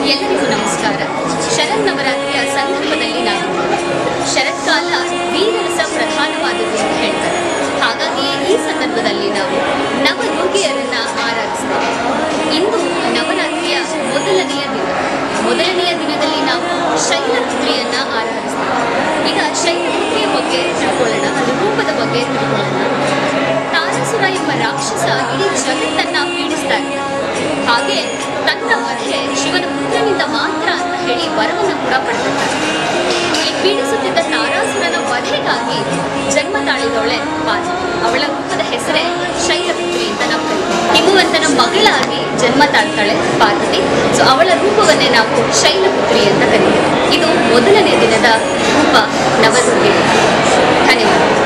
ಎಲ್ಲರಿಗೂ ನಮಸ್ಕಾರ ಶರನ್ನವರಾತ್ರಿಯ ಸಂದರ್ಭದಲ್ಲಿ ನಾವು ಶರತ್ಕಾಲ ವೀರರಸ ಪ್ರಧಾನವಾದದ್ದು ಅಂತ ಹೇಳ್ತಾರೆ ಹಾಗಾಗಿಯೇ ಈ ಸಂದರ್ಭದಲ್ಲಿ ನಾವು ನವದುರ್ಗಿಯರನ್ನ ಆರಾಧಿಸ್ತೇವೆ ಇಂದು ನವರಾತ್ರಿಯ ಮೊದಲನೆಯ ದಿನ ಮೊದಲನೆಯ ದಿನದಲ್ಲಿ ನಾವು ಶೈಲಪುತ್ರಿಯನ್ನ ಆರಾಧಿಸ್ತೇವೆ ಈಗ ಶೈಲಪುತ್ರಿಯ ಬಗ್ಗೆ ತಿಳ್ಕೊಳ್ಳೋಣ ಅದು ರೂಪದ ಬಗ್ಗೆ ತಿಳ್ಕೊಳ್ಳೋಣ ತಾರಸುರ ಎಂಬ ರಾಕ್ಷಸ ಇಡೀ ಜಗತ್ತನ್ನ ಪೀಡಿಸ್ತಾ ಇದ್ದ ಹಾಗೆ ತನ್ನ ವಧೆ ಶಿವನ ಪುತ್ರನಿಂದ ಮಾತ್ರ ಅಂತ ಹೇಳಿ ವರವನ್ನು ಕೂಡ ಪಡೆದಿರ್ತಾನೆ ಈ ಪೀಡಿಸುತ್ತಿದ್ದ ತಾರಾಸುರನ ವಧೆಗಾಗಿ ಜನ್ಮ ತಾಳಿದವಳೆ ಪಾರ್ವತಿ ಅವಳ ರೂಪದ ಹೆಸರೇ ಶೈಲಪುತ್ರಿ ಅಂತ ನಾವು ಕರಿತೀವಿ ಹಿಮವಂತನ ಮಗಳಾಗಿ ಜನ್ಮ ತಾಳ್ತಾಳೆ ಪಾರ್ವತಿ ಸೊ ಅವಳ ರೂಪವನ್ನೇ ನಾವು ಶೈಲಪುತ್ರಿ ಅಂತ ಕರಿತೀವಿ ಇದು ಮೊದಲನೇ ದಿನದ ರೂಪ ನವದುರ್ಗೆ ಧನ್ಯವಾದ